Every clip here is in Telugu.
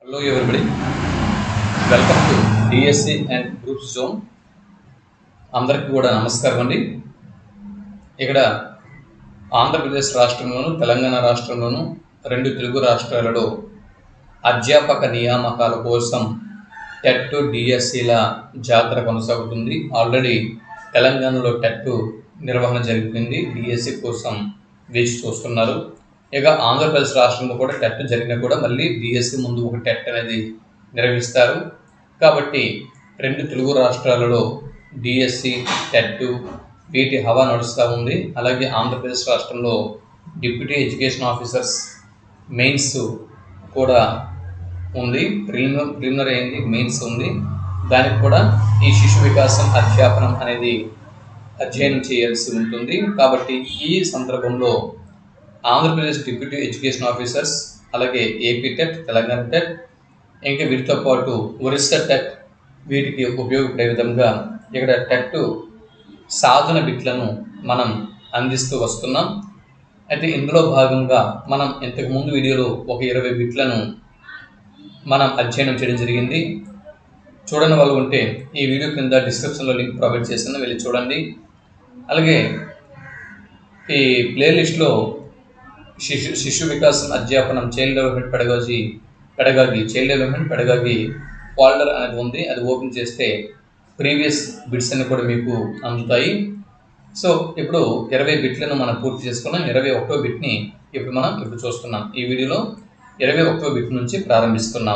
Hello everybody. Welcome to DSC and groups zone అందరికీ కూడా నమస్కారం అండి ఇక్కడ ఆంధ్రప్రదేశ్ రాష్ట్రంలోను తెలంగాణ రాష్ట్రంలోను రెండు తెలుగు రాష్ట్రాలలో అధ్యాపక నియామకాల కోసం టెట్ డిఎస్సిల జాతర కొనసాగుతుంది ఆల్రెడీ తెలంగాణలో టెట్ నిర్వహణ జరిగింది డిఎస్సి కోసం వేచి చూస్తున్నారు ఇక ఆంధ్రప్రదేశ్ రాష్ట్రంలో కూడా టెట్ జరిగినా కూడా మళ్ళీ డిఎస్సి ముందు ఒక టెట్ అనేది నిర్వహిస్తారు కాబట్టి రెండు తెలుగు రాష్ట్రాలలో డిఎస్సి టెట్ వీటి హవా నడుస్తూ ఉంది అలాగే ఆంధ్రప్రదేశ్ రాష్ట్రంలో డిప్యూటీ ఎడ్యుకేషన్ ఆఫీసర్స్ మెయిన్స్ కూడా ఉంది ప్రిలిమినర్ ప్రిలిమినర్ అయింది మెయిన్స్ ఉంది దానికి కూడా ఈ శిశు వికాసం అధ్యాపనం అనేది అధ్యయనం చేయాల్సి ఉంటుంది కాబట్టి ఈ సందర్భంలో ఆంధ్రప్రదేశ్ డిప్యూటీ ఎడ్యుకేషన్ ఆఫీసర్స్ అలాగే ఏపీ టెట్ తెలంగాణ టెట్ ఇంకా వీటితో పాటు ఒరిస్సా టెట్ వీటికి ఉపయోగపడే విధంగా ఇక్కడ టెట్ సాధన బిట్లను మనం అందిస్తూ వస్తున్నాం అయితే ఇందులో భాగంగా మనం ఇంతకు ముందు వీడియోలో ఒక ఇరవై బిట్లను మనం అధ్యయనం చేయడం జరిగింది చూడని వాళ్ళు ఉంటే ఈ వీడియో కింద డిస్క్రిప్షన్లో లింక్ ప్రొవైడ్ చేసిన వెళ్ళి చూడండి అలాగే ఈ ప్లేలిస్ట్లో శిశు శిశు వికాసం అధ్యాపనం child development pedagogy pedagogy child development pedagogy folder అనేది ఉంది అది ఓపెన్ చేస్తే ప్రీవియస్ బిట్స్ అన్ని కూడా మీకు అందుతాయి సో ఇప్పుడు ఇరవై బిట్లను మనం పూర్తి చేసుకున్నాం ఇరవై ఒకటో బిట్ని ఇప్పుడు మనం ఇప్పుడు చూస్తున్నాం ఈ వీడియోలో ఇరవై ఒకటో బిట్ నుంచి ప్రారంభిస్తున్నాం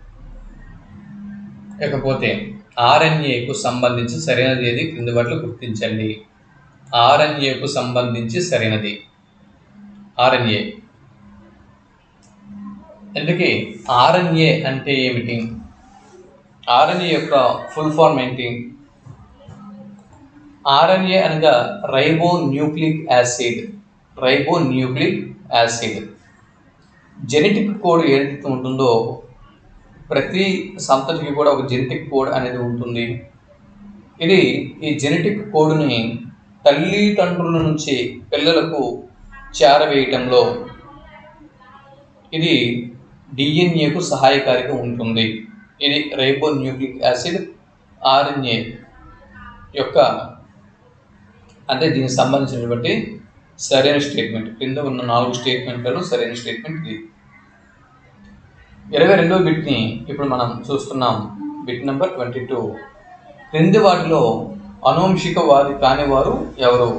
ఇకపోతే ఆర్ఎన్ఏకు సంబంధించి సరైనది ఏది క్రింది వాటిలో గుర్తించండి ఆర్ఎన్ఏకు సంబంధించి సరైనది ఆర్ఎన్ఏ ఎందుకే ఆర్ఎన్ఏ అంటే ఏమిటి ఆర్ఎన్ఏ యొక్క ఫుల్ ఫార్మ్ ఏంటి ఆర్ఎన్ఏ అనగా ribonucleic acid ribonucleic acid genetic code ఏదైతే ఉంటుందో ప్రతి సంతతికి కూడా ఒక జెనెటిక్ కోడ్ అనేది ఉంటుంది ఇది ఈ జెనెటిక్ కోడ్ని తల్లిదండ్రుల నుంచి పిల్లలకు చేరవేయటంలో ఇది డిఎన్ఏకు సహాయకారిగా ఉంటుంది ఇది రైబో న్యూక్లిక్ యాసిడ్ ఆర్ఎన్ఏ యొక్క అంటే దీనికి సంబంధించినటువంటి సరైన స్టేట్మెంట్ కింద ఉన్న నాలుగు స్టేట్మెంట్లలో సరైన స్టేట్మెంట్ ఇది ఇరవై రెండవ బిట్ని ఇప్పుడు మనం చూస్తున్నాం బిట్ నెంబర్ ట్వంటీ టూ క్రింది వాటిలో అనువంశికవాది కానివారు ఎవరు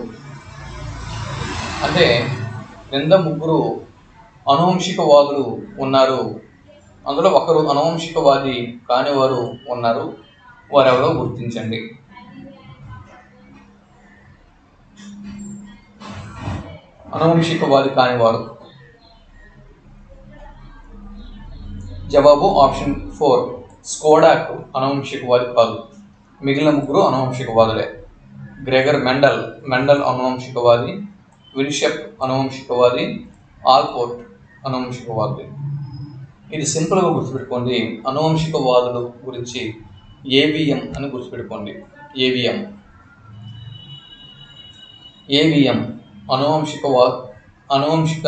అంటే క్రింద ముగ్గురు అనువంశికవాదులు ఉన్నారు అందులో ఒకరు అనువంశికవాది కానివారు ఉన్నారు వారెవరో గుర్తించండి అనువంశికవాది కానివారు జవాబు ఆప్షన్ ఫోర్ స్కోడాక్ అనువంశికవాది కాదు మిగిలిన ముగ్గురు అనువంశికవాదులే గ్రెగర్ మెండల్ మెండల్ అనువంశికవాది విల్షెప్ అనువంశికవాది ఆల్పోర్ట్ అనువంశికవాది ఇది సింపుల్గా గుర్తుపెట్టుకోండి అనువంశికవాదుల గురించి ఏవిఎం అని గుర్తుపెట్టుకోండి ఏవిఎం ఏవిఎం అనువంశికవా అనువంశిక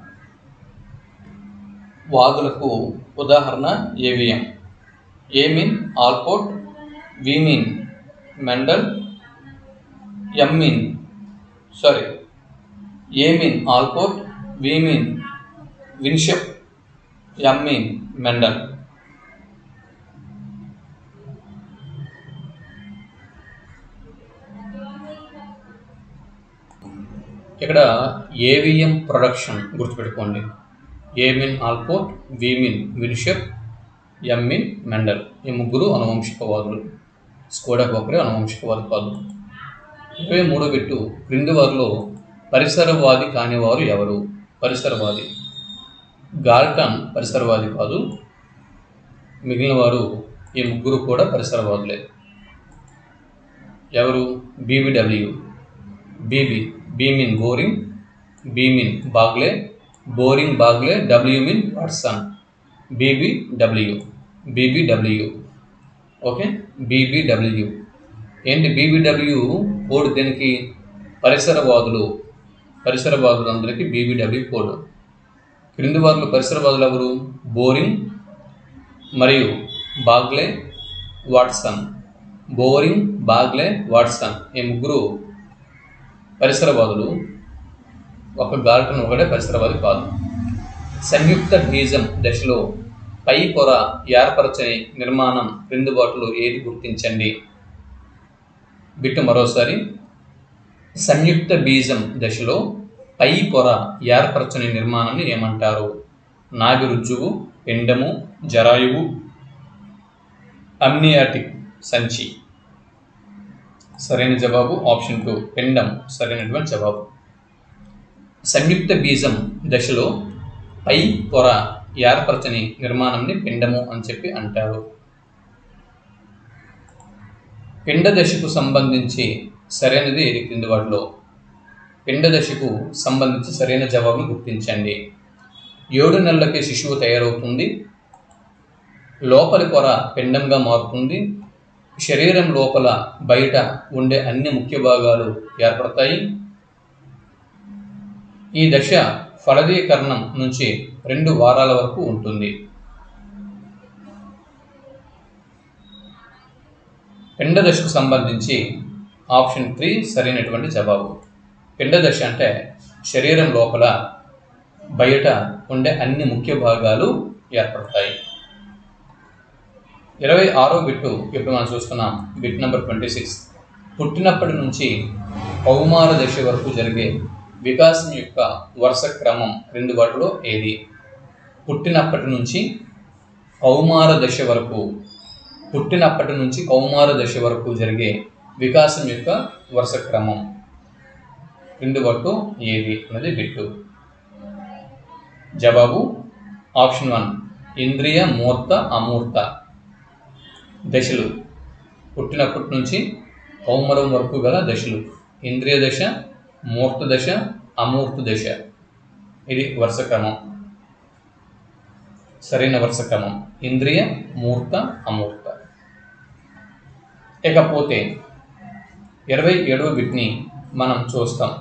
వాదులకు ఉదాహరణ ఏవిఎం ఏమిన్ ఆల్పోర్ట్ విమిన్ మెండల్ ఎమ్మిన్ సారీ ఏమిన్ ఆల్పోర్ట్ విమిన్ విన్షప్ ఎమ్మిన్ మెండల్ ఇక్కడ ఏవిఎం ప్రొడక్షన్ గుర్తుపెట్టుకోండి ఏమిన్ ఆల్పోర్ట్ విమిన్ విన్షప్ ఎమ్మిన్ మెండల్ ఈ ముగ్గురు అనువంశికవాదులు స్కోడాక్ ఒకరే అనువంశికవాది కాదు ఇరవై మూడో బిట్టు క్రింది వారిలో పరిసరవాది కానివారు ఎవరు పరిసరవాది గాల్టన్ పరిసరవాది కాదు మిగిలిన వారు ఈ ముగ్గురు కూడా పరిసరవాదులే ఎవరు బీబీడబ్ల్యూ బీబీ బీమిన్ బోరింగ్ బీమిన్ బాగ్లే బోరింగ్ బాగ్లే డబ్ల్యూమిన్ Watson BBW BBW okay BBW ఏంటి బీబీడబ్ల్యూ కోడ్ దేనికి పరిసరవాదులు పరిసరవాదులందరికీ బీబీడబ్ల్యూ కోడ్ క్రింది వారిలో పరిసరవాదులు ఎవరు బోరింగ్ మరియు Bagley Watson Boring Bagley Watson ఈ ముగ్గురు పరిసరవాదులు ఒక గాల్టన్ ఒకటే పరిసరవాది కాదు సంయుక్త బీజం దశలో పై పొర ఏర్పరచని నిర్మాణం క్రింది వాటిలో ఏది గుర్తించండి బిట్టు మరోసారి సంయుక్త బీజం దశలో పై పొర ఏర్పరచని నిర్మాణాన్ని ఏమంటారు నాభి రుజువు పిండము జరాయువు అమ్నియాటిక్ సంచి సరైన జవాబు ఆప్షన్ టూ పిండం సరైనటువంటి జవాబు సంయుక్త బీజం దశలో పై పొర ఏర్పరచని నిర్మాణంని పిండము అని చెప్పి అంటారు పిండ దశకు సంబంధించి సరైనది ఏది క్రింది వాటిలో పిండ దశకు సంబంధించి సరైన జవాబును గుర్తించండి ఏడు నెలలకే శిశువు తయారవుతుంది లోపలి పొర పిండంగా మారుతుంది శరీరం లోపల బయట ఉండే అన్ని ముఖ్య భాగాలు ఏర్పడతాయి ఈ దశ ఫలదీకరణం నుంచి రెండు వారాల వరకు ఉంటుంది పిండ దశకు సంబంధించి ఆప్షన్ త్రీ సరైనటువంటి జవాబు పిండ దశ అంటే శరీరం లోపల బయట ఉండే అన్ని ముఖ్య భాగాలు ఏర్పడతాయి ఇరవై ఆరో బిట్టు ఇప్పుడు మనం చూస్తున్నాం బిట్ నెంబర్ ట్వంటీ సిక్స్ పుట్టినప్పటి నుంచి కౌమార దశ వరకు జరిగే వికాసం యొక్క వరుస క్రమం రెండు వాటిలో ఏది పుట్టినప్పటి నుంచి కౌమార దశ వరకు పుట్టినప్పటి నుంచి కౌమార దశ వరకు జరిగే వికాసం యొక్క వరుస క్రమం రెండు వాటిలో ఏది అనేది బిట్టు జవాబు ఆప్షన్ వన్ ఇంద్రియ మూర్త అమూర్త దశలు పుట్టినప్పటి నుంచి కౌమరం వరకు గల దశలు ఇంద్రియ దశ మూర్త దశ అమూర్త దశ ఇది వరుస క్రమం సరైన వరుస క్రమం ఇంద్రియ మూర్త అమూర్త ఇకపోతే ఇరవై ఏడవ బిట్ని మనం చూస్తాం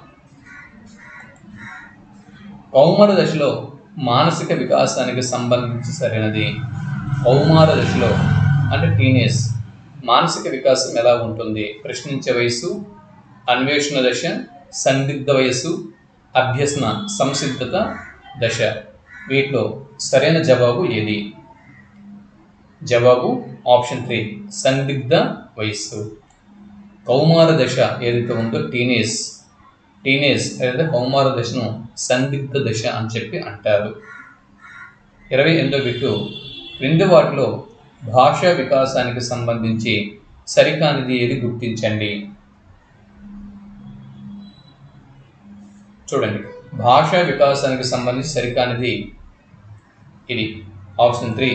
కౌమార దశలో మానసిక వికాసానికి సంబంధించి సరైనది కౌమార దశలో అంటే టీనేజ్ మానసిక వికాసం ఎలా ఉంటుంది ప్రశ్నించే వయసు అన్వేషణ దశ సందిగ్ధ వయసు అభ్యసన సంసిద్ధత దశ వీటిలో సరైన జవాబు ఏది జవాబు ఆప్షన్ త్రీ సందిగ్ధ వయస్సు కౌమార దశ ఏదైతే ఉందో టీనేజ్ టీనేజ్ ఏదైతే కౌమార దశను సందిగ్ధ దశ అని చెప్పి అంటారు ఇరవై ఎనిమిదో బిట్టు క్రింది వాటిలో భాషా వికాసానికి సంబంధించి సరికానిది ఏది గుర్తించండి చూడండి భాషా వికాసానికి సంబంధించి సరికానిది ఇది option three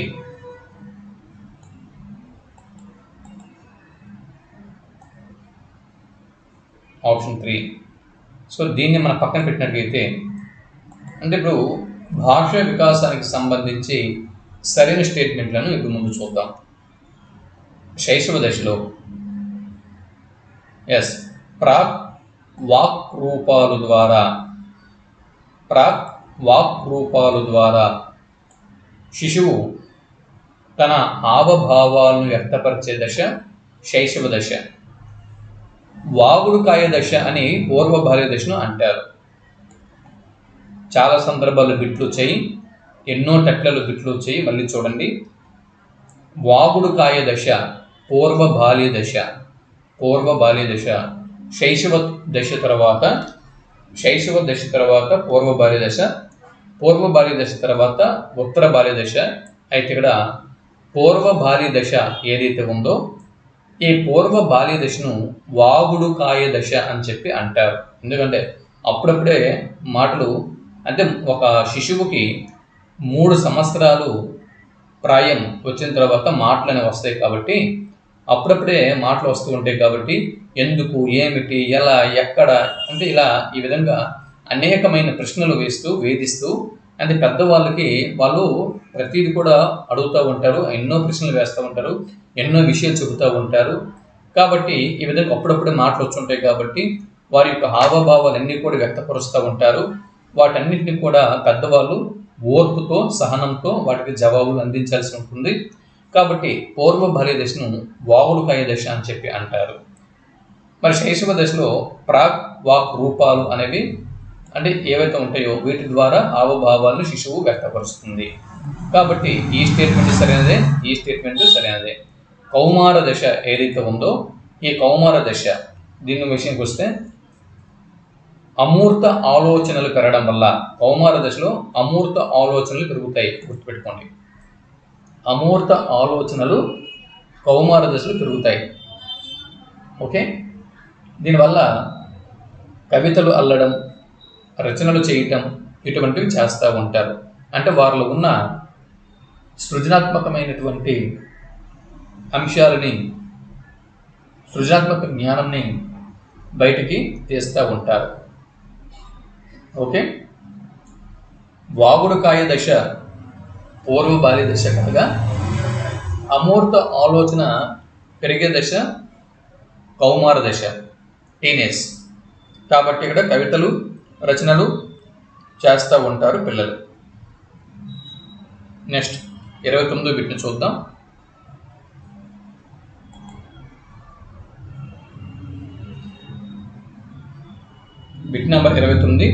option three so దీన్ని మనం పక్కన పెట్టినట్లయితే అంటే ఇప్పుడు భాష వికాసానికి సంబంధించి సరైన స్టేట్మెంట్లను ఇప్పుడు ముందు చూద్దాం శైశవ దశలో ఎస్ ప్రాక్ వాక్ రూపాలు ద్వారా ప్రాక్ వాక్ రూపాలు ద్వారా శిశువు తన హావభావాలను వ్యక్తపరిచే దశ శైశవ దశ వాగుడుకాయ దశ అని పూర్వ బాల్య దశను అంటారు చాలా సందర్భాలు బిట్లు చేయి ఎన్నో టెట్లలో బిట్లు చేయి మళ్ళీ చూడండి వాగుడుకాయ దశ పూర్వ బాల్య దశ పూర్వ బాల్య దశ శైశవ దశ తర్వాత శైశవ దశ తర్వాత పూర్వ బాల్య దశ పూర్వ బాల్య దశ తర్వాత ఉత్తర బాల్య దశ అయితే ఇక్కడ పూర్వ బాల్య దశ ఏదైతే ఉందో ఈ పూర్వ బాల్య దశను వాగుడు కాయ దశ అని చెప్పి అంటారు ఎందుకంటే అప్పుడప్పుడే మాటలు అంటే ఒక శిశువుకి మూడు సంవత్సరాలు ప్రాయం వచ్చిన తర్వాత మాటలు అనేవి వస్తాయి కాబట్టి అప్పుడప్పుడే మాటలు వస్తూ ఉంటాయి కాబట్టి ఎందుకు ఏమిటి ఎలా ఎక్కడ అంటే ఇలా ఈ విధంగా అనేకమైన ప్రశ్నలు వేస్తూ వేధిస్తూ అంటే పెద్దవాళ్ళకి వాళ్ళు ప్రతిదీ కూడా అడుగుతూ ఉంటారు ఎన్నో ప్రశ్నలు వేస్తూ ఉంటారు ఎన్నో విషయాలు చెబుతూ ఉంటారు కాబట్టి ఈ విధంగా అప్పుడప్పుడే మాటలు వచ్చుంటాయి కాబట్టి వారి యొక్క హావభావాలన్నీ కూడా వ్యక్తపరుస్తూ ఉంటారు వాటన్నిటిని కూడా పెద్దవాళ్ళు ఓర్పుతో సహనంతో వాటికి జవాబులు అందించాల్సి ఉంటుంది కాబట్టి పూర్వ బాల్య దశను వాగుడుకాయ దశ అని చెప్పి అంటారు మరి శైశవ దశలో ప్రాక్ వాక్ రూపాలు అనేవి అంటే ఏవైతే ఉంటాయో వీటి ద్వారా హావభావాలను శిశువు వ్యక్తపరుస్తుంది కాబట్టి ఈ స్టేట్మెంట్ సరైనదే ఈ స్టేట్మెంట్ సరైనదే కౌమార దశ ఏదైతే ఉందో ఈ కౌమార దశ దీని విషయంకి వస్తే అమూర్త ఆలోచనలు పెరగడం వల్ల కౌమార దశలో అమూర్త ఆలోచనలు పెరుగుతాయి గుర్తుపెట్టుకోండి అమూర్త ఆలోచనలు కౌమార దశలో పెరుగుతాయి ఓకే దీనివల్ల కవితలు అల్లడం రచనలు చేయటం ఇటువంటివి చేస్తూ ఉంటారు అంటే వారిలో ఉన్న సృజనాత్మకమైనటువంటి అంశాలని సృజనాత్మక జ్ఞానంని బయటికి తీస్తూ ఉంటారు ఓకే వాగుడుకాయ దశ పూర్వ బాల్య దశ కనుక అమూర్త ఆలోచన పెరిగే దశ కౌమార దశ టీనేజ్ కాబట్టి ఇక్కడ కవితలు రచనలు చేస్తూ ఉంటారు పిల్లలు నెక్స్ట్ ఇరవై తొమ్మిదో బిట్ని చూద్దాం బిట్ నెంబర్ ఇరవై తొమ్మిది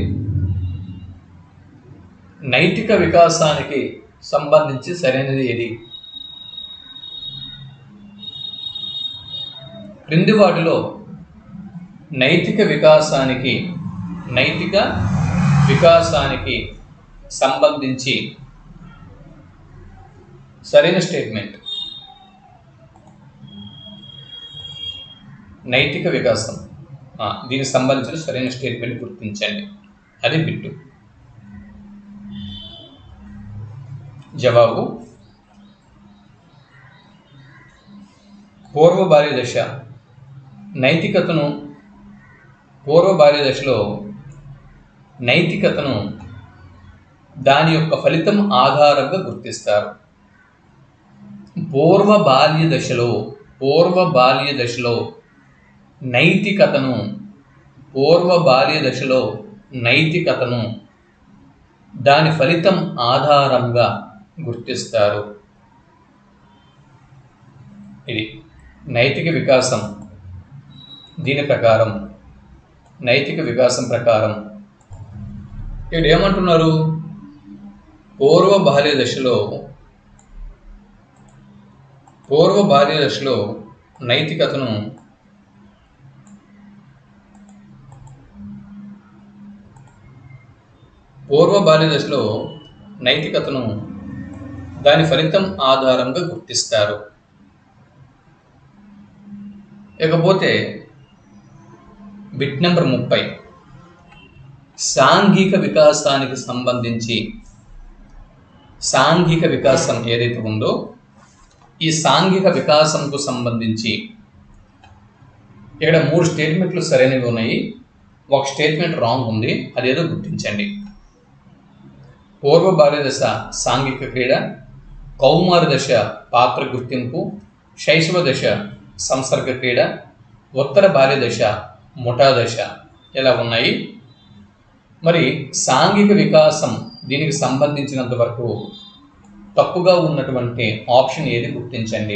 నైతిక వికాసానికి సంబంధించి సరైనది ఏది క్రింది వాటిలో నైతిక వికాసానికి నైతిక వికాసానికి సంబంధించి సరైన స్టేట్మెంట్ నైతిక వికాసం ఆ, దీనికి సంబంధించిన సరైన స్టేట్మెంట్ గుర్తించండి అది బిట్టు జవాబు పూర్వ బాల్య దశ నైతికతను పూర్వ బాల్య దశలో నైతికతను దాని యొక్క ఫలితం ఆధారంగా గుర్తిస్తారు పూర్వ బాల్య దశలో పూర్వ బాల్య దశలో నైతికతను పూర్వ బాల్య దశలో నైతికతను దాని ఫలితం ఆధారంగా గుర్తిస్తారు ఇది నైతిక వికాసం దీని ప్రకారం నైతిక వికాసం ప్రకారం ఇక్కడ ఏమంటున్నారు పూర్వ బాల్య దశలో పూర్వ బాల్య దశలో నైతికతను పూర్వ బాల్య దశలో నైతికతను దాని ఫలితం ఆధారంగా గుర్తిస్తారు ఇకపోతే బిట్ నెంబర్ ముప్పై సాంఘిక వికాసానికి సంబంధించి సాంఘిక వికాసం ఏదైతే ఉందో ఈ సాంఘిక వికాసంకు సంబంధించి ఇక్కడ మూడు స్టేట్మెంట్లు సరైనవి ఉన్నాయి ఒక స్టేట్మెంట్ రాంగ్ ఉంది అదేదో గుర్తించండి పూర్వ బాల్య దశ సాంఘిక క్రీడ కౌమార దశ పాత్ర గుర్తింపు శైశవ దశ సంసర్గ క్రీడ ఉత్తర బాల్య దశ ముఠా దశ ఇలా ఉన్నాయి మరి సాంఘిక వికాసం దీనికి సంబంధించినంత వరకు తప్పుగా ఉన్నటువంటి ఆప్షన్ ఏది గుర్తించండి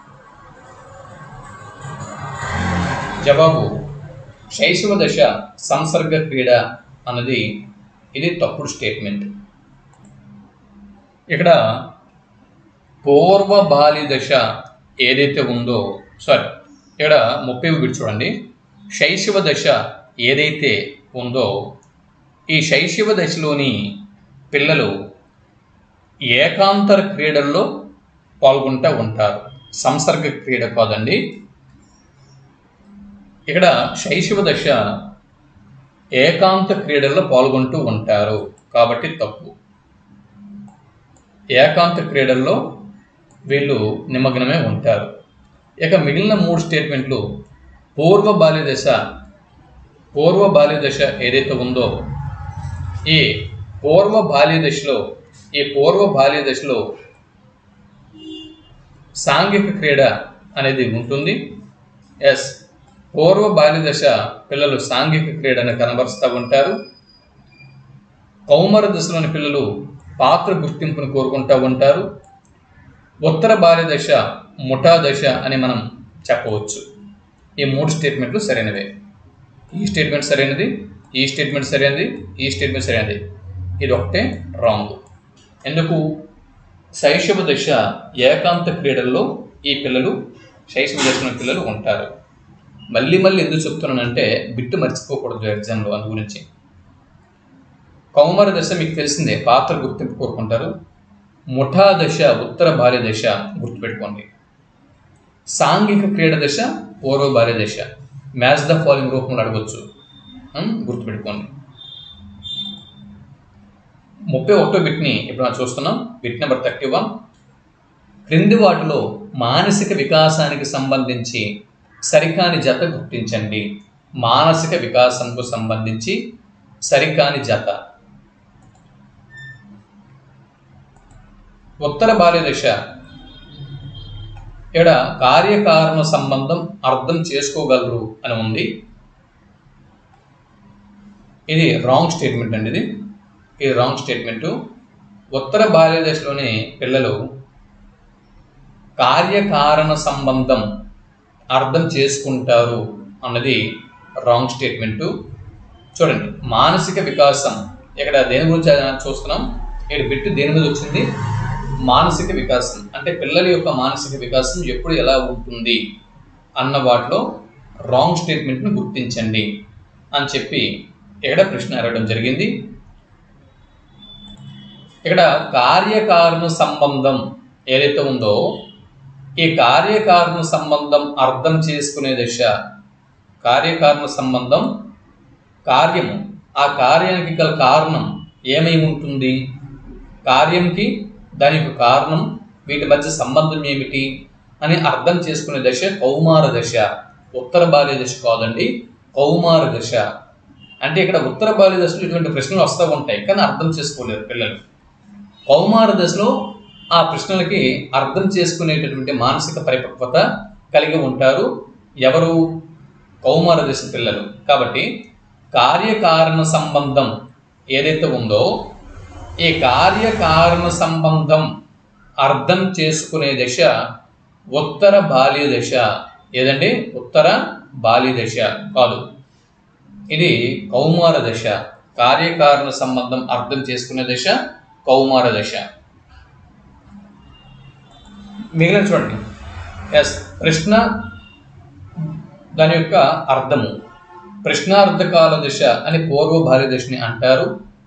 జవాబు శైశవ దశ సంసర్గ క్రీడ అన్నది ఇది తప్పుడు స్టేట్మెంట్ ఇక్కడ పూర్వ బాల్య దశ ఏదైతే ఉందో సారీ ఇక్కడ ముప్పై ఒకటి చూడండి శైశవ దశ ఏదైతే ఉందో ఈ శైశవ దశలోని పిల్లలు ఏకాంతర క్రీడల్లో పాల్గొంటూ ఉంటారు సంసర్గ క్రీడ కాదండి ఇక్కడ శైశవ దశ ఏకాంత క్రీడల్లో పాల్గొంటూ ఉంటారు కాబట్టి తప్పు ఏకాంత క్రీడల్లో వీళ్ళు నిమగ్నమే ఉంటారు ఇక మిగిలిన మూడు స్టేట్మెంట్లు పూర్వ బాల్య దశ పూర్వ బాల్య దశ ఏదైతే ఉందో ఈ పూర్వ బాల్య దశలో ఈ పూర్వ బాల్య దశలో సాంఘిక క్రీడ అనేది ఉంటుంది ఎస్ పూర్వ బాల్య దశ పిల్లలు సాంఘిక క్రీడను కనబరుస్తూ ఉంటారు కౌమర దశలోని పిల్లలు పాత్ర గుర్తింపును కోరుకుంటూ ఉంటారు ఉత్తర బాల్య దశ ముఠా దశ అని మనం చెప్పవచ్చు ఈ మూడు స్టేట్మెంట్లు సరైనవే ఈ స్టేట్మెంట్ సరైనది ఈ స్టేట్మెంట్ సరైనది ఈ స్టేట్మెంట్ సరైనది ఇది ఒకటే రాంగ్ ఎందుకు శైశవ దశ ఏకాంత క్రీడల్లో ఈ పిల్లలు శైశవ దశలో పిల్లలు ఉంటారు మళ్ళీ మళ్ళీ ఎందుకు చెప్తున్నానంటే బిట్టు మర్చిపోకూడదు ఎగ్జామ్లో అందు గురించి కౌమార దశ మీకు తెలిసిందే పాత్ర గుర్తింపు కోరుకుంటారు ముఠా దశ ఉత్తర బాల్య దశ గుర్తుపెట్టుకోండి సాంఘిక క్రీడ దశ పూర్వ బాల్య దశ మ్యాచ్ ద ఫాలోయింగ్ రూపంలో అడగొచ్చు ఉం? గుర్తుపెట్టుకోండి ముప్పై ఒకటో బిట్ని ఇప్పుడు మనం చూస్తున్నాం బిట్ నెంబర్ థర్టీ వన్ క్రింది వాటిలో మానసిక వికాసానికి సంబంధించి సరికాని జత గుర్తించండి మానసిక వికాసంకు సంబంధించి సరికాని జత ఉత్తర బాల్య దశ ఇక్కడ కార్యకారణ సంబంధం అర్థం చేసుకోగలరు అని ఉంది ఇది రాంగ్ స్టేట్మెంట్ అండి ఇది ఇది రాంగ్ స్టేట్మెంట్ ఉత్తర బాల్య దశలోని పిల్లలు కార్యకారణ సంబంధం అర్థం చేసుకుంటారు అన్నది రాంగ్ స్టేట్మెంటు చూడండి మానసిక వికాసం ఇక్కడ దేని గురించి చూస్తున్నాం ఇక్కడ బిట్టు దేని మీద వచ్చింది మానసిక వికాసం అంటే పిల్లల యొక్క మానసిక వికాసం ఎప్పుడు ఎలా ఉంటుంది అన్న వాటిలో రాంగ్ స్టేట్మెంట్ను గుర్తించండి అని చెప్పి ఇక్కడ ప్రశ్న అడగడం జరిగింది ఇక్కడ కార్యకారణ సంబంధం ఏదైతే ఉందో ఈ కార్యకారణ సంబంధం అర్థం చేసుకునే దశ కార్యకారణ సంబంధం కార్యము ఆ కార్యానికి గల కారణం ఏమై ఉంటుంది కార్యంకి దాని యొక్క కారణం వీటి మధ్య సంబంధం ఏమిటి అని అర్థం చేసుకునే దశ కౌమార దశ ఉత్తర బాల్య దశ కాదండి కౌమార దశ అంటే ఇక్కడ ఉత్తర బాల్య దశలో ఇటువంటి ప్రశ్నలు వస్తూ ఉంటాయి కానీ అర్థం చేసుకోలేరు పిల్లలు కౌమార దశలో ఆ ప్రశ్నలకి అర్థం చేసుకునేటటువంటి మానసిక పరిపక్వత కలిగి ఉంటారు ఎవరు కౌమార దశ పిల్లలు కాబట్టి కార్యకారణ సంబంధం ఏదైతే ఉందో ఈ కార్యకారణ సంబంధం అర్థం చేసుకునే దశ ఉత్తర బాల్య దశ ఏదండి ఉత్తర బాల్య దశ కాదు ఇది కౌమార దశ కార్యకారణ సంబంధం అర్థం చేసుకునే దశ కౌమార దశ మిగిలిన చూడండి ఎస్ ప్రశ్న దాని యొక్క అర్థము ప్రశ్నార్థకాల దశ అని పూర్వ భార్య దశని అంటారు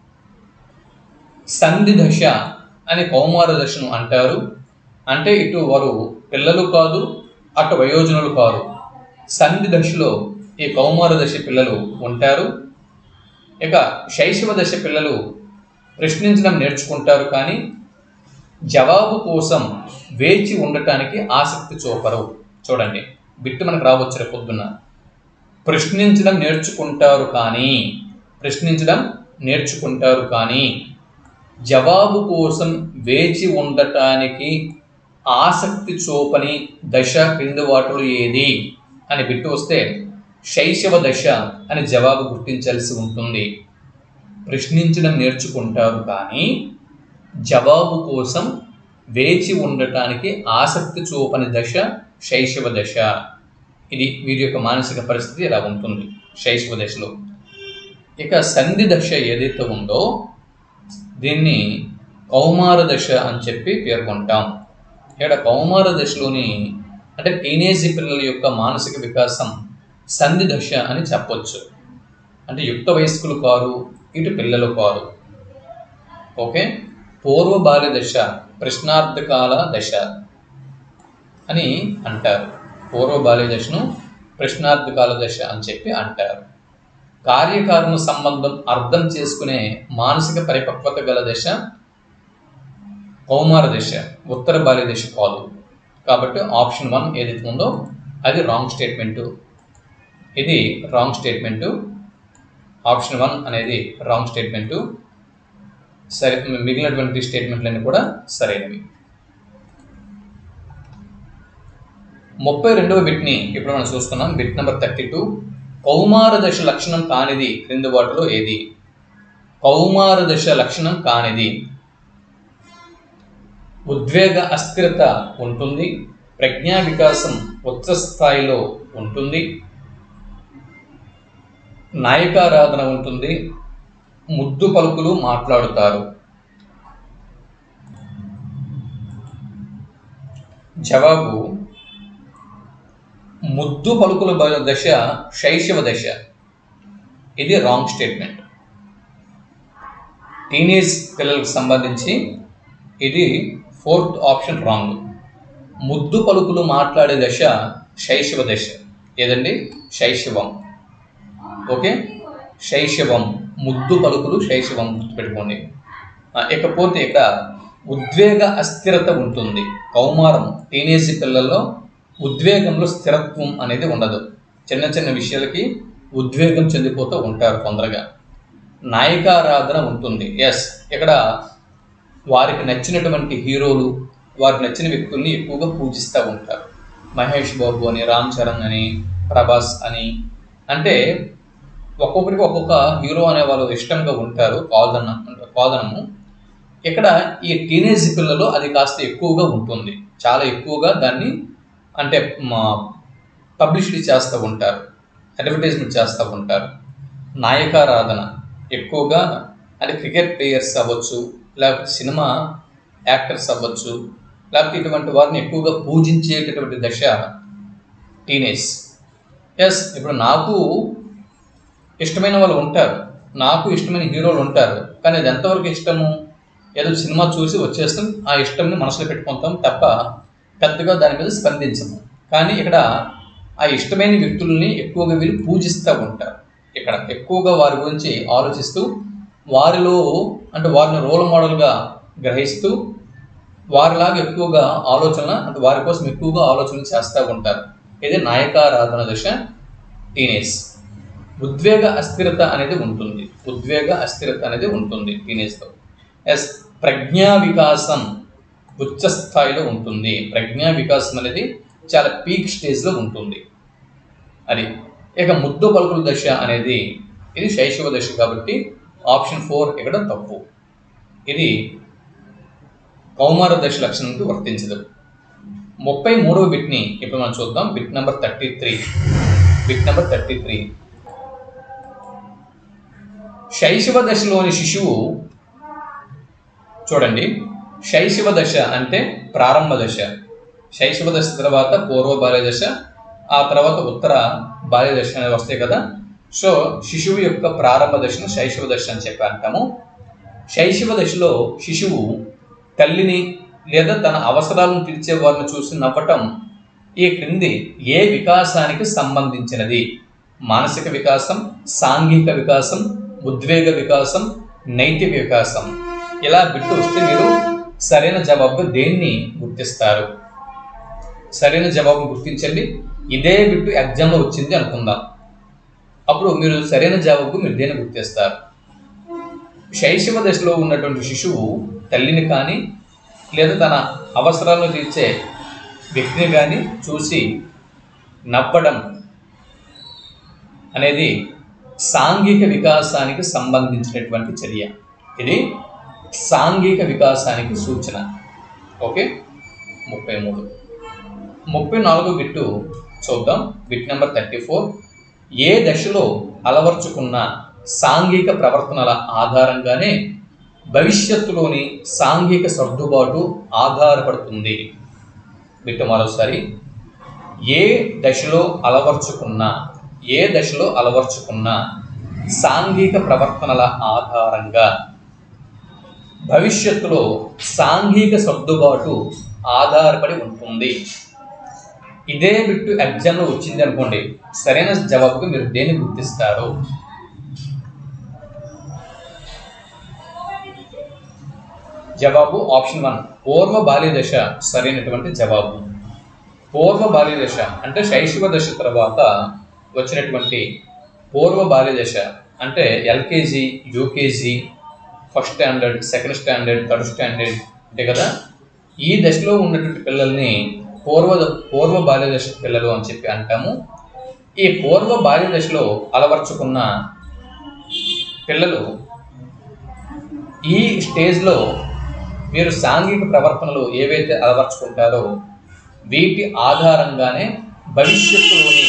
సంధి దశ అని కౌమార దశను అంటారు అంటే ఇటు వారు పిల్లలు కాదు అటు వయోజనులు కాదు సంధి దశలో ఈ కౌమార దశ పిల్లలు ఉంటారు ఇక శైశవ దశ పిల్లలు ప్రశ్నించడం నేర్చుకుంటారు కానీ జవాబు కోసం వేచి ఉండటానికి ఆసక్తి చూపరు చూడండి బిట్టు మనకు రావచ్చు రేపు పొద్దున్న ప్రశ్నించడం నేర్చుకుంటారు కానీ ప్రశ్నించడం నేర్చుకుంటారు కానీ జవాబు కోసం వేచి ఉండటానికి ఆసక్తి చూపని దశ క్రింది వాటిలో ఏది అని బిట్టు వస్తే శైశవ దశ అని జవాబు గుర్తించాల్సి ఉంటుంది ప్రశ్నించడం నేర్చుకుంటారు కానీ జవాబు కోసం వేచి ఉండటానికి ఆసక్తి చూపని దశ శైశవ దశ ఇది వీరి యొక్క మానసిక పరిస్థితి ఇలా ఉంటుంది శైశవ దశలో ఇక సంధి దశ ఏదైతే ఉందో దీన్ని కౌమార దశ అని చెప్పి పేర్కొంటాం ఇక్కడ కౌమార దశలోని అంటే టీనేజ్ పిల్లల యొక్క మానసిక వికాసం సంధి దశ అని చెప్పొచ్చు అంటే యుక్త వయస్కులు కారు ఇటు పిల్లలు కారు ఓకే పూర్వ బాల్య దశ ప్రశ్నార్థకాల దశ అని అంటారు పూర్వ బాల్య దశను ప్రశ్నార్థకాల దశ అని చెప్పి అంటారు కార్యకారణ సంబంధం అర్థం చేసుకునే మానసిక పరిపక్వత గల దశ కౌమార దశ ఉత్తర బాల్య దశ కాదు కాబట్టి ఆప్షన్ వన్ ఏదైతే ఉందో అది రాంగ్ స్టేట్మెంటు ఇది రాంగ్ స్టేట్మెంటు ఆప్షన్ వన్ అనేది రాంగ్ స్టేట్మెంటు సరే మిగిలినటువంటి స్టేట్మెంట్లన్నీ కూడా సరైనవి ముప్పై రెండవ బిట్ని ఇప్పుడు మనం చూస్తున్నాం బిట్ నెంబర్ థర్టీ టూ కౌమార దశ లక్షణం కానిది క్రింది వాటిలో ఏది కౌమార దశ లక్షణం కానిది ఉద్వేగ అస్థిరత ఉంటుంది ప్రజ్ఞా వికాసం ఉచ్చ స్థాయిలో ఉంటుంది నాయకారాధన ఉంటుంది ముద్దు పలుకులు మాట్లాడుతారు జవాబు ముద్దు పలుకుల బ- దశ శైశవ దశ ఇది రాంగ్ స్టేట్మెంట్ టీనేజ్ పిల్లలకు సంబంధించి ఇది ఫోర్త్ ఆప్షన్ రాంగ్ ముద్దు పలుకులు మాట్లాడే దశ శైశవ దశ ఏదండి శైశవం ఓకే శైశవం ముద్దు పలుకులు శైశవం గుర్తుపెట్టుకోండి ఆ, ఇకపోతే ఇక్కడ ఉద్వేగ అస్థిరత ఉంటుంది కౌమారం టీనేజ్ పిల్లల్లో ఉద్వేగంలో స్థిరత్వం అనేది ఉండదు చిన్న చిన్న విషయాలకి ఉద్వేగం చెందిపోతూ ఉంటారు తొందరగా నాయకారాధన ఉంటుంది ఎస్ ఇక్కడ వారికి నచ్చినటువంటి హీరోలు వారికి నచ్చిన వ్యక్తుల్ని ఎక్కువగా పూజిస్తూ ఉంటారు మహేష్ బాబు అని రామ్ చరణ్ అని ప్రభాస్ అని అంటే ఒక్కొక్కరికి ఒక్కొక్క హీరో అనే వాళ్ళు ఇష్టంగా ఉంటారు కాదన కాదనము ఇక్కడ ఈ టీనేజ్ పిల్లలు అది కాస్త ఎక్కువగా ఉంటుంది చాలా ఎక్కువగా దాన్ని అంటే మా పబ్లిసిటీ చేస్తూ ఉంటారు అడ్వర్టైజ్మెంట్ చేస్తూ ఉంటారు నాయకారాధన ఎక్కువగా అంటే క్రికెట్ ప్లేయర్స్ అవ్వచ్చు లేకపోతే సినిమా యాక్టర్స్ అవ్వచ్చు లేకపోతే ఇటువంటి వారిని ఎక్కువగా పూజించేటటువంటి దశ టీనేజ్ ఎస్ ఇప్పుడు నాకు ఇష్టమైన వాళ్ళు ఉంటారు నాకు ఇష్టమైన హీరోలు ఉంటారు కానీ అది ఎంతవరకు ఇష్టము ఏదో సినిమా చూసి వచ్చేస్తాం ఆ ఇష్టంని మనసులో పెట్టుకుంటాం తప్ప పెద్దగా దాని మీద స్పందించము కానీ ఇక్కడ ఆ ఇష్టమైన వ్యక్తుల్ని ఎక్కువగా వీళ్ళు పూజిస్తూ ఉంటారు ఇక్కడ ఎక్కువగా వారి గురించి ఆలోచిస్తూ వారిలో అంటే వారిని రోల్ మోడల్గా గ్రహిస్తూ వారిలాగా ఎక్కువగా ఆలోచన అంటే వారి కోసం ఎక్కువగా ఆలోచన చేస్తూ ఉంటారు ఇది నాయకారాధన దశ టీనేజ్ ఉద్వేగ అస్థిరత అనేది ఉంటుంది ఉద్వేగ అస్థిరత అనేది ఉంటుంది టీనేజ్లో ఎస్ ప్రజ్ఞా వికాసం ఉచ్చ స్థాయిలో ఉంటుంది ప్రజ్ఞా వికాసం అనేది చాలా పీక్ స్టేజ్లో ఉంటుంది అది ఇక ముద్దు పలుకుల దశ అనేది ఇది శైశవ దశ కాబట్టి ఆప్షన్ ఫోర్ ఇక్కడ తప్పు ఇది కౌమార దశ లక్షణానికి వర్తించదు ముప్పై మూడవ బిట్ని ఇప్పుడు మనం చూద్దాం bit number thirty three bit number thirty three శైశవ దశలోని శిశువు చూడండి శైశవ దశ అంటే ప్రారంభ దశ శైశవ దశ తర్వాత పూర్వ బాల్య దశ ఆ తర్వాత ఉత్తర బాల్య దశ అనేవి వస్తాయి కదా సో శిశువు యొక్క ప్రారంభ దశను శైశవ దశ అని చెప్పి అంటాము శైశవ దశలో శిశువు తల్లిని లేదా తన అవసరాలను తీర్చే వారిని చూసి నవ్వటం ఈ క్రింది ఏ వికాసానికి సంబంధించినది మానసిక వికాసం సాంఘిక వికాసం ఉద్వేగ వికాసం నైతిక వికాసం ఇలా బిట్టు వస్తే మీరు సరైన జవాబు దేన్ని గుర్తిస్తారు సరైన జవాబు గుర్తించండి ఇదే బిట్టు ఎగ్జామ్లో వచ్చింది అనుకుందాం అప్పుడు మీరు సరైన జవాబు మీరు దేన్ని గుర్తిస్తారు శైశవ దశలో ఉన్నటువంటి శిశువు తల్లిని కానీ లేదా తన అవసరాలను తీర్చే వ్యక్తిని కానీ చూసి నవ్వడం అనేది సాంఘిక వికాసానికి సంబంధించినటువంటి చర్య ఇది సాంఘిక వికాసానికి సూచన ఓకే ముప్పై మూడు ముప్పై నాలుగు బిట్టు చూద్దాం బిట్ నెంబర్ థర్టీ ఫోర్ ఏ దశలో అలవర్చుకున్న సాంఘిక ప్రవర్తనల ఆధారంగానే భవిష్యత్తులోని సాంఘిక సర్దుబాటు ఆధారపడుతుంది బిట్టు మరోసారి ఏ దశలో అలవర్చుకున్న ఏ దశలో అలవర్చుకున్న సాంఘిక ప్రవర్తనల ఆధారంగా భవిష్యత్తులో సాంఘిక సర్దుబాటు ఆధారపడి ఉంటుంది ఇదే బిట్టు ఎగ్జామ్లో వచ్చింది అనుకోండి సరైన జవాబుకు మీరు దేన్ని గుర్తిస్తారు జవాబు ఆప్షన్ వన్ పూర్వ బాల్య దశ సరైనటువంటి జవాబు పూర్వ బాల్య దశ అంటే శైశవ దశ తర్వాత వచ్చినటువంటి పూర్వ బాల్య దశ అంటే LKG UKG first standard second standard third standard అంటే కదా ఈ దశలో ఉన్నటువంటి పిల్లల్ని పూర్వ పూర్వ బాల్య దశ పిల్లలు అని చెప్పి అంటాము ఈ పూర్వ బాల్య దశలో అలవర్చుకున్న పిల్లలు ఈ స్టేజ్లో మీరు సాంఘిక ప్రవర్తనలు ఏవైతే అలవర్చుకుంటారో వీటి ఆధారంగానే భవిష్యత్తులోని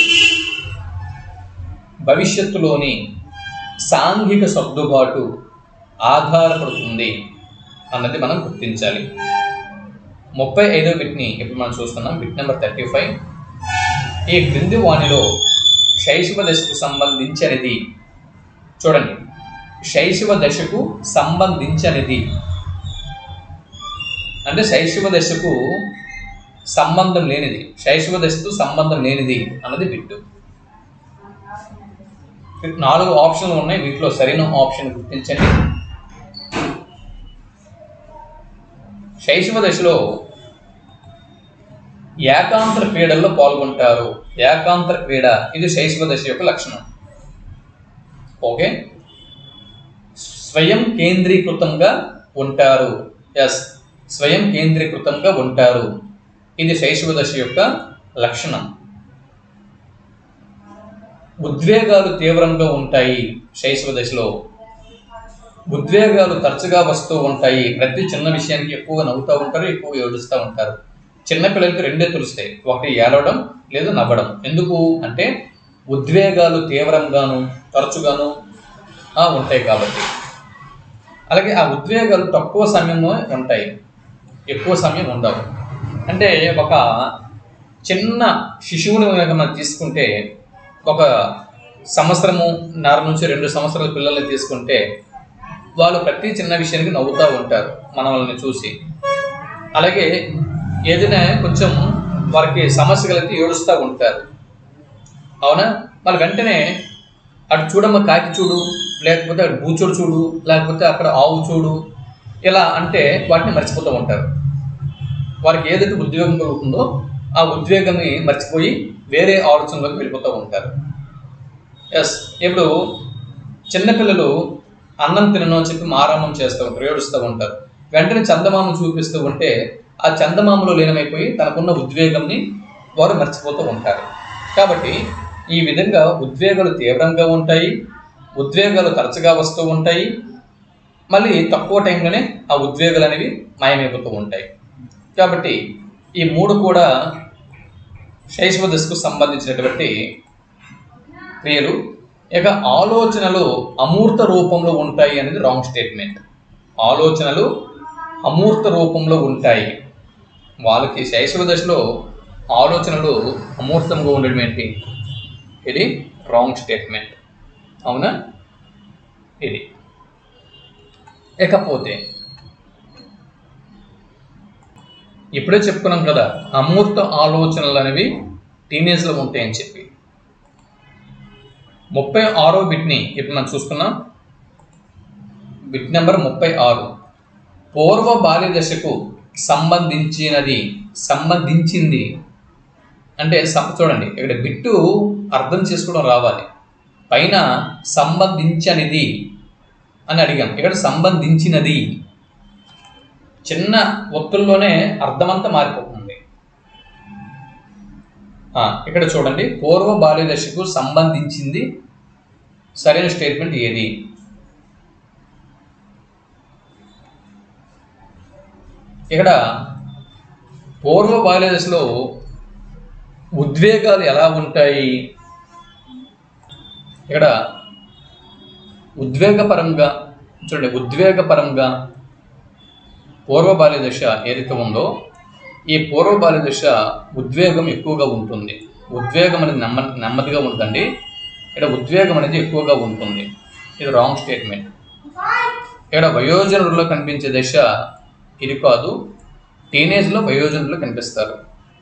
భవిష్యత్తులోని సాంఘిక సర్దుబాటు ఆధారపడుతుంది అన్నది మనం గుర్తించాలి ముప్పై ఐదో బిట్ని ఇప్పుడు మనం చూస్తున్నాం బిట్ నెంబర్ థర్టీ ఫైవ్ ఈ క్రింది వాణిలో శైశవ దశకు సంబంధించినది చూడండి శైశవ దశకు సంబంధించినది అంటే శైశవ దశకు సంబంధం లేనిది శైశవ దశతో సంబంధం లేనిది అన్నది బిట్టు నాలుగు ఆప్షన్లు ఉన్నాయి వీటిలో సరైన ఆప్షన్ గుర్తించండి శైశవ దశలో ఏకాంతర క్రీడల్లో పాల్గొంటారు ఏకాంతర క్రీడ ఇది శైశవ దశ యొక్క లక్షణం ఓకే స్వయం కేంద్రీకృతంగా ఉంటారు ఎస్ స్వయం కేంద్రీకృతంగా ఉంటారు ఇది శైశవ దశ యొక్క లక్షణం ఉద్వేగాలు తీవ్రంగా ఉంటాయి శైశవ దశలో ఉద్వేగాలు తరచుగా వస్తూ ఉంటాయి ప్రతి చిన్న విషయానికి ఎక్కువగా నవ్వుతూ ఉంటారు ఎక్కువగా ఏడుస్తూ ఉంటారు చిన్న పిల్లలకి రెండే తెలుస్తాయి ఒకటి ఏడవడం లేదా నవ్వడం ఎందుకు అంటే ఉద్వేగాలు తీవ్రంగాను తరచుగాను ఆ, ఉంటాయి కాబట్టి అలాగే ఆ ఉద్వేగాలు తక్కువ సమయంలో ఉంటాయి ఎక్కువ సమయం ఉండవు అంటే ఒక చిన్న శిశువుని కనుక మనం తీసుకుంటే ఒక సంవత్సరము నర నుంచి రెండు సంవత్సరాల పిల్లల్ని తీసుకుంటే వాళ్ళు ప్రతి చిన్న విషయానికి నవ్వుతూ ఉంటారు మన వాళ్ళని చూసి అలాగే ఏదైనా కొంచెం వారికి సమస్య కలిగితే ఏడుస్తూ ఉంటారు అవునా వాళ్ళు వెంటనే అటు చూడమ్మ కాకి చూడు లేకపోతే అటు బూచోడు చూడు లేకపోతే అక్కడ ఆవు చూడు ఇలా అంటే వాటిని మర్చిపోతూ ఉంటారు వారికి ఏదైతే ఉద్వేగం కలుగుతుందో ఆ ఉద్వేగాన్ని మర్చిపోయి వేరే ఆలోచనలోకి వెళ్ళిపోతూ ఉంటారు ఎస్ ఇప్పుడు చిన్నపిల్లలు అన్నం తినను అని చెప్పి మారామం చేస్తూ ఉంటారు ఏడుస్తూ ఉంటారు వెంటనే చందమామ చూపిస్తూ ఉంటే ఆ చందమామలో లీనమైపోయి తనకున్న ఉద్వేగంని వారు మర్చిపోతూ ఉంటారు కాబట్టి ఈ విధంగా ఉద్వేగాలు తీవ్రంగా ఉంటాయి ఉద్వేగాలు తరచుగా వస్తూ ఉంటాయి మళ్ళీ తక్కువ టైంలోనే ఆ ఉద్వేగాలు అనేవి మాయమైపోతూ ఉంటాయి కాబట్టి ఈ మూడు కూడా శైశవ దశకు సంబంధించినటువంటి క్రియలు ఇక ఆలోచనలు అమూర్త రూపంలో ఉంటాయి అనేది రాంగ్ స్టేట్మెంట్ ఆలోచనలు అమూర్త రూపంలో ఉంటాయి వాళ్ళకి శైశవ దశలో ఆలోచనలు అమూర్తంగా ఉండడం ఏంటి ఇది రాంగ్ స్టేట్మెంట్ అవునా ఇది ఇకపోతే ఇప్పుడే చెప్పుకున్నాం కదా అమూర్త ఆలోచనలు అనేవి టీనేజ్లో ఉంటాయని చెప్పి ముప్పై ఆరో బిట్ని ఇప్పుడు మనం చూస్తున్నాం బిట్ నెంబర్ ముప్పై ఆరు పూర్వ బాల్య దశకు సంబంధించినది సంబంధించింది అంటే సం- చూడండి ఇక్కడ బిట్టు అర్థం చేసుకోవడం రావాలి పైన సంబంధించనిది అని అడిగాం ఇక్కడ సంబంధించినది చిన్న ఒత్తుల్లోనే అర్థమంతా మారిపోతుంది ఆ, ఇక్కడ చూడండి పూర్వ బాల్య దశకు సంబంధించింది సరైన స్టేట్మెంట్ ఏది ఇక్కడ పూర్వ బాల్య దశలో ఉద్వేగాలు ఎలా ఉంటాయి ఇక్కడ ఉద్వేగపరంగా చూడండి ఉద్వేగపరంగా పూర్వ బాల్య దశ ఏదైతే ఉందో ఈ పూర్వ బాల్య దశ ఉద్వేగం ఎక్కువగా ఉంటుంది ఉద్వేగం అనేది నెమ్మ నెమ్మదిగా ఉంటుందండి ఇక్కడ ఉద్వేగం అనేది ఎక్కువగా ఉంటుంది ఇది రాంగ్ స్టేట్మెంట్ ఇక్కడ వయోజనుల్లో కనిపించే దశ ఇది కాదు టీనేజ్లో వయోజనులు కనిపిస్తారు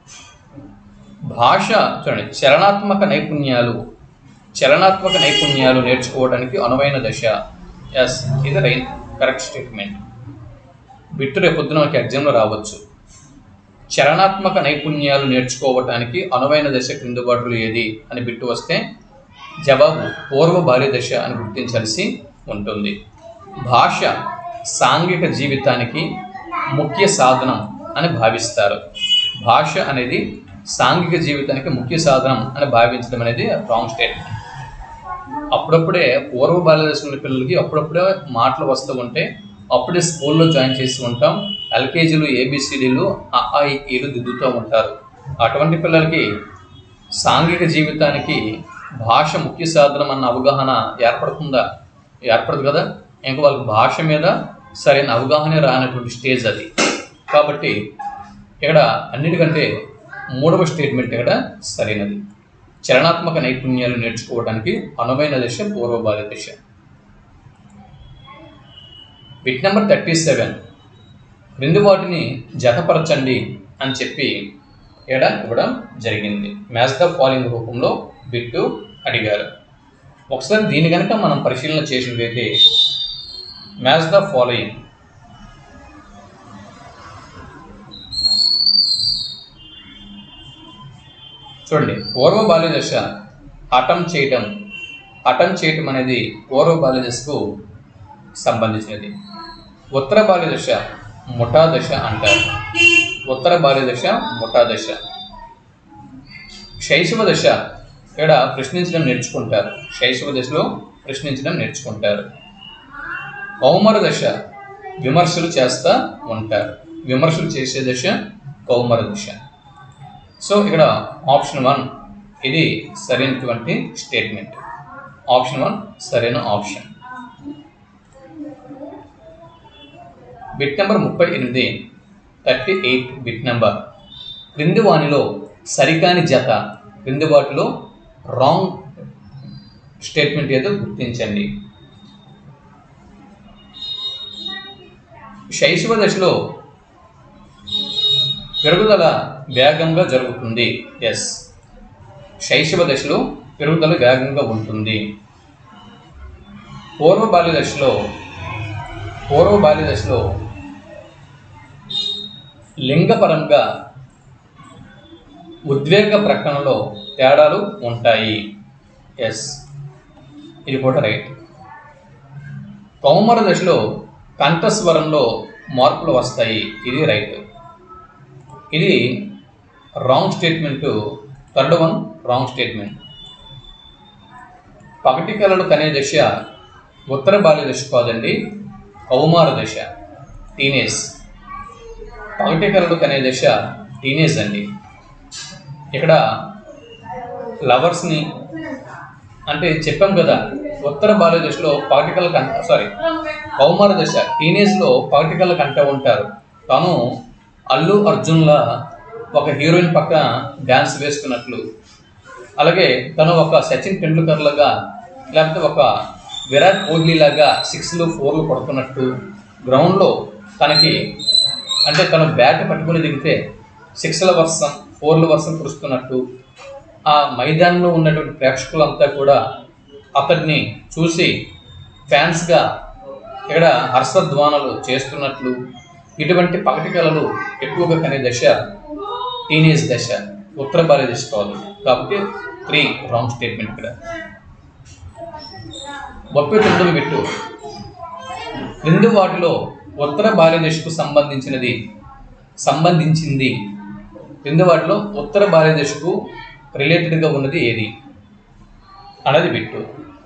భాష చూడండి చలనాత్మక నైపుణ్యాలు చలనాత్మక నైపుణ్యాలు నేర్చుకోవడానికి అనువైన దశ ఎస్ ఇది రైట్ కరెక్ట్ స్టేట్మెంట్ బిట్టు రేపొద్దున మనకి ఎగ్జామ్లో రావచ్చు చలనాత్మక నైపుణ్యాలు నేర్చుకోవటానికి అనువైన దశ క్రిందుబాటులు ఏది అని బిట్టు వస్తే జవాబు పూర్వ బాల్య దశ అని గుర్తించాల్సి ఉంటుంది భాష సాంఘిక జీవితానికి ముఖ్య సాధనం అని భావిస్తారు భాష అనేది సాంఘిక జీవితానికి ముఖ్య సాధనం అని భావించడం అనేది రాంగ్ స్టేట్మెంట్ అప్పుడప్పుడే పూర్వ బాల్య దశలో ఉన్న పిల్లలకి అప్పుడప్పుడే మాటలు వస్తూ ఉంటే అప్పుడే స్కూల్లో జాయిన్ చేసి ఉంటాం ఎల్కేజీలు ఏబిసిడీలు ఈలు దిద్దుతూ ఉంటారు అటువంటి పిల్లలకి సాంఘిక జీవితానికి భాష ముఖ్య సాధనం అన్న అవగాహన ఏర్పడుతుందా ఏర్పడదు కదా ఇంకా వాళ్ళకి భాష మీద సరైన అవగాహన రానటువంటి స్టేజ్ అది కాబట్టి ఇక్కడ అన్నిటికంటే మూడవ స్టేట్మెంట్ ఇక్కడ సరైనది చలనాత్మక నైపుణ్యాలు నేర్చుకోవడానికి అనువైన దశ పూర్వ బాల్య దశ బిట్ నెంబర్ థర్టీ సెవెన్ క్రింది వాటిని జతపరచండి అని చెప్పి ఇక్కడ ఇవ్వడం జరిగింది మ్యాచ్ ద ఫాలోయింగ్ రూపంలో బిట్టు అడిగారు ఒకసారి దీని కనుక మనం పరిశీలన చేసినట్లయితే మ్యాచ్ ద ఫాలోయింగ్ చూడండి పూర్వ బాల్య దశ హఠం చేయటం హఠం చేయటం అనేది పూర్వ బాల్య దశకు సంబంధించినది ఉత్తర బాల్య దశ ముఠా దశ అంటారు ఉత్తర బాల్య దశ ముఠా దశ శైశవ దశ ఇక్కడ ప్రశ్నించడం నేర్చుకుంటారు శైశవ దశలో ప్రశ్నించడం నేర్చుకుంటారు కౌమర దశ విమర్శలు చేస్తా ఉంటారు విమర్శలు చేసే దశ కౌమర దశ సో ఇక్కడ ఆప్షన్ వన్ ఇది సరైనటువంటి స్టేట్మెంట్ ఆప్షన్ వన్ సరైన ఆప్షన్ బిట్ నెంబర్ ముప్పై ఎనిమిది థర్టీ ఎయిట్ బిట్ నెంబర్ క్రింది వానిలో సరికాని జత క్రింది వాటిలో రాంగ్ స్టేట్మెంట్ ఏదో గుర్తించండి శైశవ దశలో పెరుగుదల వేగంగా జరుగుతుంది ఎస్ శైశవ దశలో పెరుగుదల వేగంగా ఉంటుంది పూర్వ బాల్య దశలో పూర్వ బాల్య దశలో లింగపరంగా ఉద్వేగ ప్రకటనలో తేడాలు ఉంటాయి ఎస్ ఇది కూడా రైట్ కౌమర దశలో కంఠస్వరంలో మార్పులు వస్తాయి ఇది రైట్ ఇది wrong statement third one wrong statement పగటి కళలు కనే దశ ఉత్తర బాల్య దశ కాదండి కౌమార దశ టీనేజ్ పగటి కళలు కనే దశ టీనేజ్ అండి ఇక్కడ లవర్స్ని అంటే చెప్పాం కదా ఉత్తర బాల్య దశలో పగటికల కంట సారీ కౌమార దశ టీనేజ్లో పగటికల కంట ఉంటారు తను అల్లు అర్జున్లా ఒక హీరోయిన్ పక్కన డ్యాన్స్ వేస్తున్నట్లు అలాగే తను ఒక సచిన్ టెండూల్కర్ లాగా లేకపోతే ఒక విరాట్ కోహ్లీ లాగా సిక్స్లు ఫోర్లు కొడుతున్నట్టు గ్రౌండ్లో తనకి అంటే తను బ్యాట్ పట్టుకుని దిగితే సిక్స్ల వర్షం ఫోర్ల వర్షం కురుస్తున్నట్టు ఆ మైదానంలో ఉన్నటువంటి ప్రేక్షకులంతా కూడా అతడిని చూసి ఫ్యాన్స్గా ఇక్కడ హర్షధ్వానాలు చేస్తున్నట్లు ఇటువంటి పగటి కళలు ఎక్కువగా కనే దశ టీనేజ్ దశ ఉత్తర బాల్య దశ కాదు కాబట్టి త్రీ రాంగ్ స్టేట్మెంట్ ఇక్కడ ముప్పై తొమ్మిది పెట్టు క్రింది వాటిలో ఉత్తర బాల్య దశకు సంబంధించినది సంబంధించింది క్రింది వాటిలో ఉత్తర బాల్య దశకు రిలేటెడ్గా ఉన్నది ఏది అన్నది పెట్టు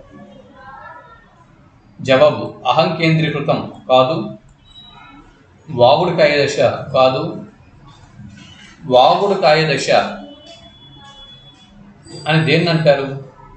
జవాబు అహం కేంద్రీకృతం కాదు వాగుడికాయ దశ కాదు వాగుడికాయ దశ అని దేన్ని అంటారు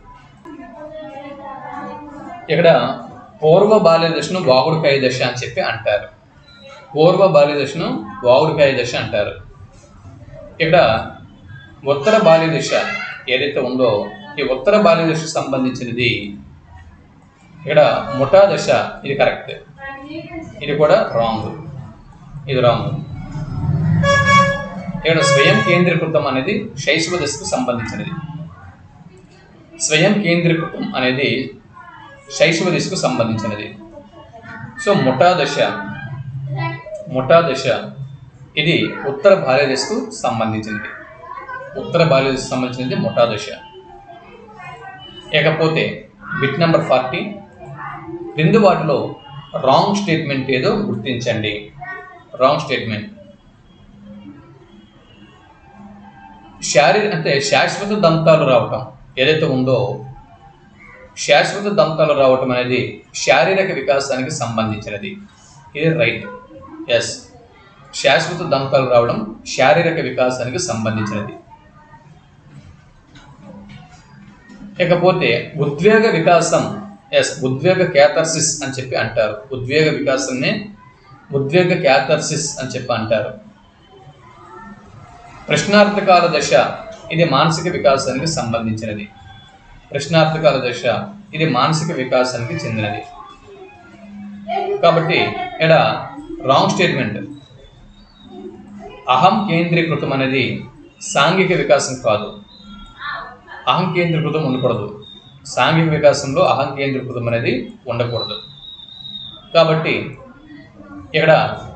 ఇక్కడ పూర్వ బాల్య దశను వాగుడికాయ దశ అని చెప్పి అంటారు పూర్వ బాల్య దశను వాగుడికాయ దశ అంటారు ఇక్కడ ఉత్తర బాల్య దశ ఏదైతే ఉందో ఈ ఉత్తర బాల్య దశకు సంబంధించినది ఇక్కడ ముఠా దశ ఇది కరెక్ట్ ఇది కూడా రాంగ్ ఇది రాంగ్ ఇక్కడ స్వయం కేంద్రీకృతం అనేది శైశవ దశకు సంబంధించినది స్వయం కేంద్రీకృతం అనేది శైశవ దశకు సంబంధించినది సో ముఠా దశ ముఠా దశ ఇది ఉత్తర బాల్య దశకు సంబంధించినది ఉత్తర బాల్య దశకు సంబంధించినది ముఠా దశ ఇకపోతే బిట్ నెంబర్ ఫార్టీ క్రింది వాటిలో రాంగ్ స్టేట్మెంట్ ఏదో గుర్తించండి రాంగ్ స్టేట్మెంట్ శారీ అంటే శాశ్వత దంతాలు రావటం ఏదైతే ఉందో శాశ్వత దంతాలు రావటం అనేది శారీరక వికాసానికి సంబంధించినది ఇది రైట్ ఎస్ శాశ్వత దంతాలు రావడం శారీరక వికాసానికి సంబంధించినది ఇకపోతే ఉద్వేగ వికాసం ఎస్ ఉద్వేగ క్యాథర్సిస్ అని చెప్పి అంటారు ఉద్వేగ వికాసాన్ని ఉద్వేగ క్యాథర్సిస్ అని చెప్పి అంటారు ప్రశ్నార్థకాల దశ ఇది మానసిక వికాసానికి సంబంధించినది ప్రశ్నార్థకాల దశ ఇది మానసిక వికాసానికి చెందినది కాబట్టి ఇక్కడ రాంగ్ స్టేట్మెంట్ అహం కేంద్రీకృతం అనేది సాంఘిక వికాసం కాదు అహం కేంద్రీకృతం ఉండకూడదు సాంఘిక వికాసంలో అహం కేంద్రీకృతం అనేది ఉండకూడదు కాబట్టి ఇక్కడ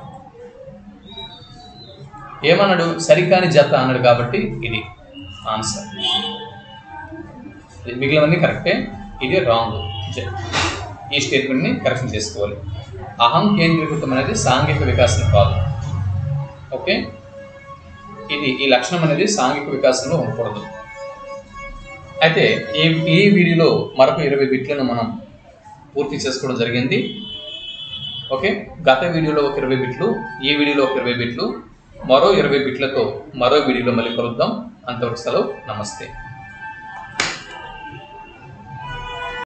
ఏమన్నాడు సరికాని జత అన్నాడు కాబట్టి ఇది ఆన్సర్ మిగిలినవన్నీ కరెక్టే ఇది రాంగ్ ఈ స్టేట్మెంట్ని కరెక్షన్ చేసుకోవాలి అహం కేంద్రీకృతం అనేది సాంఘిక వికాసం కాదు ఓకే ఇది ఈ లక్షణం అనేది సాంఘిక వికాసంలో ఉండకూడదు అయితే ఈ ఈ వీడియోలో మరొక ఇరవై బిట్లను మనం పూర్తి చేసుకోవడం జరిగింది ఓకే గత వీడియోలో ఒక ఇరవై బిట్లు ఈ వీడియోలో ఒక ఇరవై బిట్లు మరో ఇరవై బిట్లతో మరో వీడియోలో మళ్ళీ కలుద్దాం అంతవరకు సెలవు నమస్తే